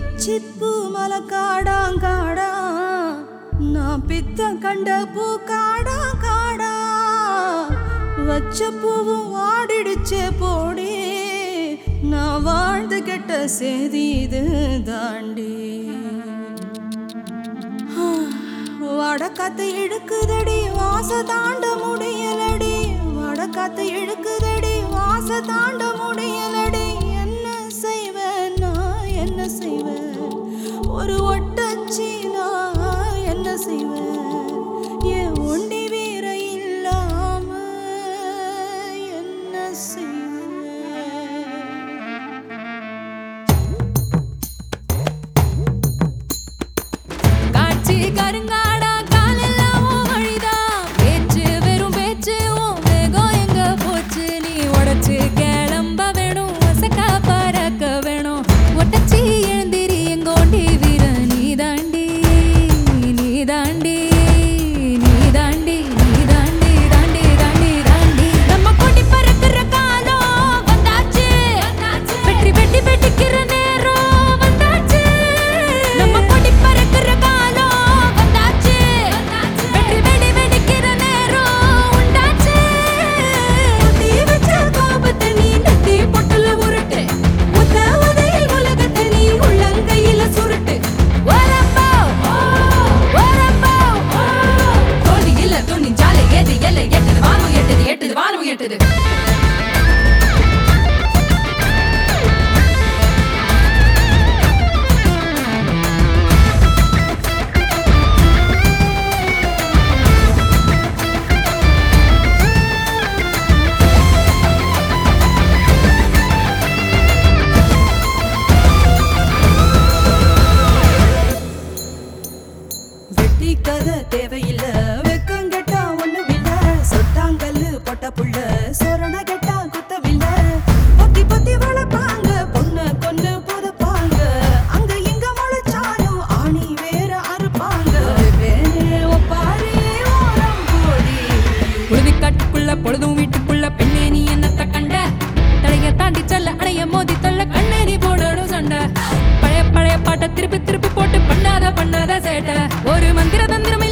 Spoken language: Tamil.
பிச்சிப்பூ மலக்காடாங்காடா நான் பித்த கண்ட பூ காடா காடா வச்ச பூவும் ஆடிடுச்சே போடி நான் வாழ்ந்து கெட்ட செய்தி இது தாண்டி வடக்காத்து இழுக்குதடி வாச தாண்ட முடியலடி வடக்காத்து இழுக்குதடி வாச தாண்ட முடியலடி என்ன செய்வேன் நான் என்ன செய்வேன் ஒரு ஒட்டச்சி நான் என்ன செய்வேன் என் ஒண்டி வீர இல்லாம என்ன செய்வேன் காட்சி கருங்காடா காலெல்லாம் உன் வழிதான் பேச்சு வெறும் பேச்சு உன் வேகம் எங்க போச்சு நீ உடைச்சு கிளம்ப வேணும் வசக்கா பறக்க வேணும் ஒட்டச்சி எழுந்திரி எங்க ஓண்டி வீர நீ தாண்டி நீ தாண்டி நீ தாண்டி நீ தாண்டி தாண்டி தாண்டி தாண்டி நம்ம கொடி பறக்கிற காலம் வந்தாச்சு வெற்றி வெட்டி வெட்டிக்கிற நேரம் வந்தாச்சு நம்ம கொடி பறக்கிற காலம் வந்தாச்சு வெற்றி வெடி வெடிக்கிற நேரம் உண்டாச்சு தீ வச்ச கோபத்தை நீ நெத்தி பொட்டுல உருட்டு உத்த உதையில் உலகத்தை நீ உள்ளங்கையில சுருட்டு வரப்போ வரப்போ தோல்வி இல்ல துணிஞ்சாலே ஏது எல்லை எட்டுது வானம் எட்டுது எட்டுது வானம் எட்டுது வெட்டி கதை தேவையில்ல வெக்கம் கெட்டா ஒண்ணுமில்ல சொட்டாங்கல்லு பொட்ட புள்ள சொரண கெட்டா குத்தவில்ல பொத்தி பொத்தி வளர்ப்பாங்க பொண்ணு கொண்டு புதப்பாங்க அங்க இங்க முளைச்சாலும் ஆணி வேற அறுப்பாங்க வேறே ஒப்பாரி ஓரம் போடி உழுதி காட்டுக்குள்ள பொழுதும் வீட்டுக்குள்ள பெண்ணே நீ என்னத்த கண்ட தடைய தாண்டி செல்ல அடைய மோதி தள்ள கண்ணே நீ போடணும் சண்டை பழைய பழைய பாட்டை திருப்பி திருப்பி போட்டு பண்ணாத பண்ணாத சேட்டை ஒரு மந்திர தந்திரமே